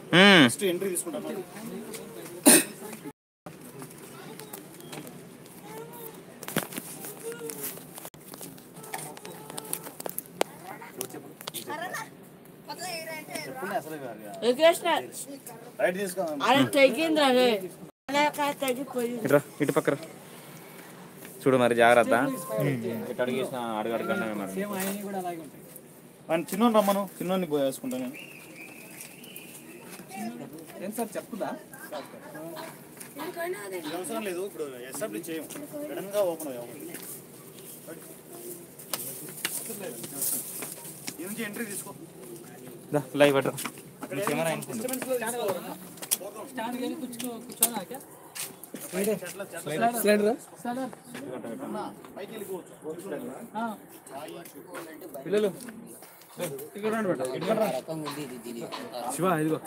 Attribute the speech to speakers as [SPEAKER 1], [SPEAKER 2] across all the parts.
[SPEAKER 1] మ్మ్.
[SPEAKER 2] First entry తీసుకుంటాను చెప్పండి అసలు రైట్ తీసుకో
[SPEAKER 3] అది తగ్గింది అదే అలాగా తగ్గిపోయింది
[SPEAKER 1] ఇట్రా ఇటు పక్కన చూడు మరి జాగ్రత్త ఇటు అడిగేసిన అడుగు అడగండి మరి
[SPEAKER 2] మన చిన్న రమ్మను చిన్నోని వేసుకుంటాను నేను ఇది అవసరం లేదు ఇప్పుడు ఎస్టాబ్లిష్ చేయం సడన్ గా ఓపెన్ అయ్యాము ఈ నుంచి ఎంట్రీ తీసుకో
[SPEAKER 1] దా, లైవ్ అట్రా
[SPEAKER 2] అక్కడ
[SPEAKER 1] కెమెరా అనుకుంటు
[SPEAKER 2] పైకి వెళ్ళిపోవచ్చు
[SPEAKER 1] పిల్లలు శివ ఇదిగో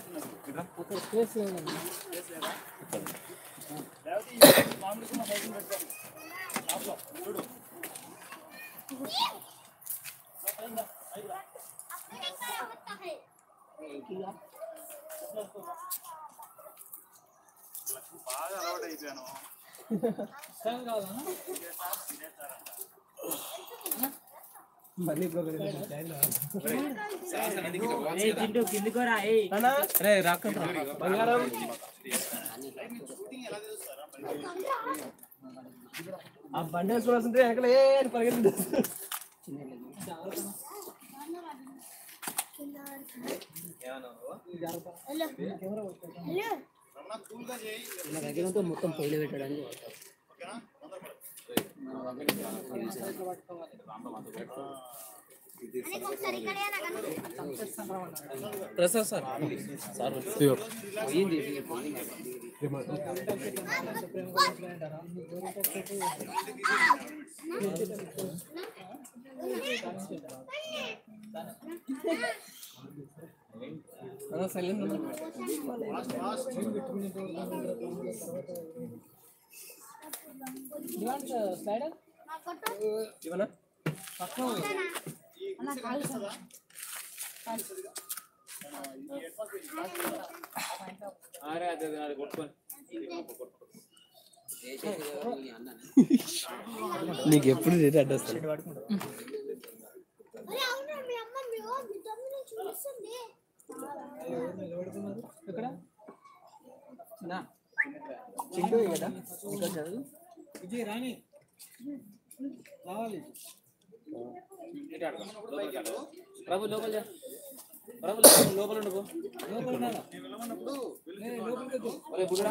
[SPEAKER 2] బాగా అలవాటు అయిపోయాను
[SPEAKER 4] ఆ బండి వేసుకోవాల్సిందే వెనకలే పరిగెత్తుంది
[SPEAKER 2] రమణ కూల్గా చేయి
[SPEAKER 4] మొత్తం పొయ్యిలో పెట్టడానికి
[SPEAKER 2] ఓకేనా
[SPEAKER 4] ప్రసాద్ సార్ సార్ పోయింది సైలెంట్ ఇవనా
[SPEAKER 1] అరే అదే అదే, అది కొట్టుకొని
[SPEAKER 4] నీకు ఎప్పుడు రేట్ అడ్డొస్తాను ఇక్కడ చింటూ కదా ఇంకా చదువు విజయ్ రాని రావాలి
[SPEAKER 1] ఇటు అడుగు. లోపలికి అడుగు. ప్రభు లోపల జా. ప్రభు లోపల లోపల ఉండు పో. ఒరే బుగ్గడా.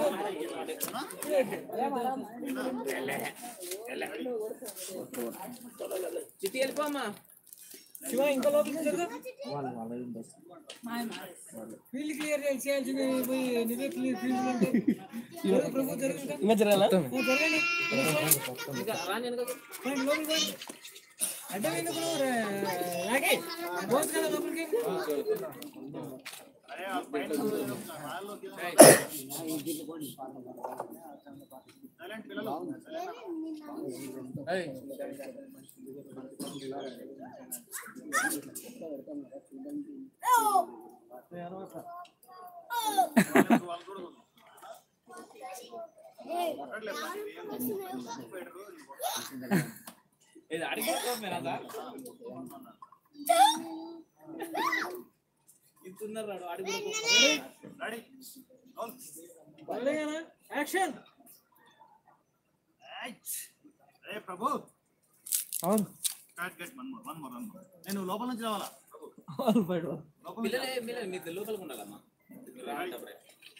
[SPEAKER 1] చిట్టి వెళ్ళిపోమ్మా
[SPEAKER 4] శివ ఇంకా లోపలికి జరుగు ఫీల్డ్ క్లియర్ చేయాల్సింది పోయి నువ్వే క్లియర్ ఫీల్డ్ అంటే జరుగు ప్రభు జరుగు ఇంకా ఇంకా జరగాల జరగండి
[SPEAKER 1] ఇంకా రాని వెనకకు.
[SPEAKER 4] రండి, లోపలికి రండి. అడ్డం ఎందుకు నువ్వు రా- రాకి పోవచ్చు కదా లోపలికి
[SPEAKER 2] అరే ఆ పైన రాళ్ళలోకి సైలెంట్ పిల్లలు
[SPEAKER 1] ఏయ్.
[SPEAKER 2] వాళ్ళు కూడా
[SPEAKER 1] ఇది అడిగి పెట్టుకోకపోయినా ఇస్తున్నారు రాడు అడిగి
[SPEAKER 2] రెడీ అవును
[SPEAKER 4] పర్లేదేనా యాక్షన్
[SPEAKER 2] అరే ప్రభు
[SPEAKER 4] అవును
[SPEAKER 2] cut cut one more one more one more నేను లోపల నుంచి రావాలా ప్రభు
[SPEAKER 4] అవును బయట
[SPEAKER 2] లోపల నుంచి
[SPEAKER 1] పిల్లలే పిల్లలు మీకు లోపలికి ఉండాలమ్మా మీరు రానప్పుడే.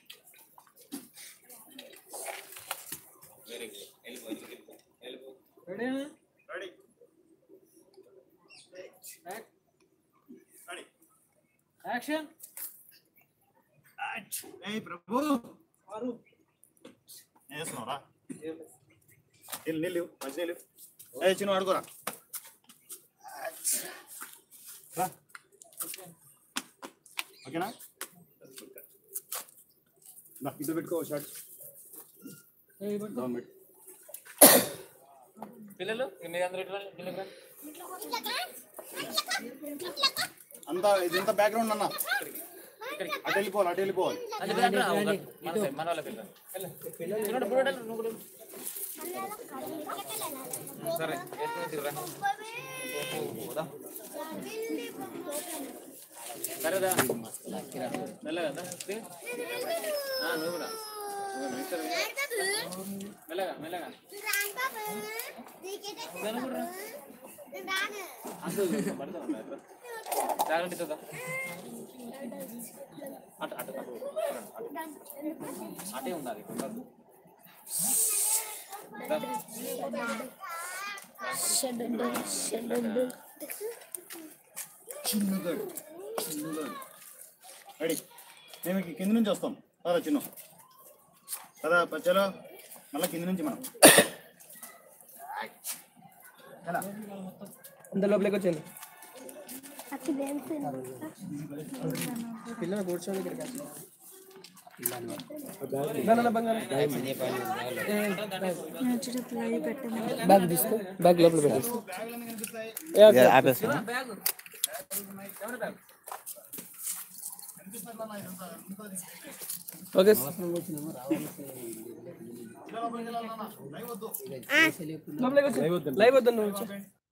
[SPEAKER 1] వెరీ గుడ్ వెళ్ళిపో ఇంటికి వెళ్ళిపో వెళ్ళిపో
[SPEAKER 4] రెడీనా
[SPEAKER 2] రెడీ రెడీ
[SPEAKER 4] యాక్షన్
[SPEAKER 2] ఏయ్ ప్రభు
[SPEAKER 4] ఆరు
[SPEAKER 2] ఏం చేస్తున్నావురా నీళ్ళు నీళ్ళు మంచి నీళ్ళు ఏ చిన్న అడుగురా రా ఓకేనా దా, ఇటు పెట్టుకో షర్ట్
[SPEAKER 4] ఏయ్ పట్టుకో.
[SPEAKER 2] డౌన్ పెట్టు
[SPEAKER 1] పిల్లలు మీరు అందరూ ఇటు రండి, పిల్లలు రండి.
[SPEAKER 2] అంతా ఇదంతా బ్యాక్గ్రౌండ్ అన్న అటు వెళ్ళిపోవాలి అటు వెళ్ళిపోవాలి
[SPEAKER 1] అది వెళ్ళండి, రా, ఒక- మన సైడ్, మన వాళ్ళకి వెళ్ళండి. వెళ్ళు. చిన్నోడు బుర్రోడు వెళ్ళు, నువ్వు కూడా వెళ్ళు. సరే ఎత్తుకొని తిరుగురా. పోదా. సరేదా మెల్లగా దా. దిగు. ఆ, నువ్వు కూడా నువ్వు మిగతా మెల్లగా మెల్లగా అంతే పడతా ఉండు, అట్లా. జాగ్రత్త ఇస్తుందా అటు అటు అటు అటు. అటే ఉండాలి ఉండదు. దా.
[SPEAKER 2] చిన్నగాడు చిన్నగాడు రెడీ మేము ఇక కింద నుంచి వస్తాం పదా చిన్న పదా పచ్చలో మళ్ళీ కింద నుంచి మనం
[SPEAKER 4] అంత లోపలికి వచ్చేయండి పిల్లలు కూర్చోండి ఇక్కడికి దానిలో బంగారం బ్యాగ్ తీసుకో బ్యాగ్ లోపల పెట్టేసి ఓకే లోపలికి వచ్చి లైవ్ వద్దు నువ్వు వచ్చి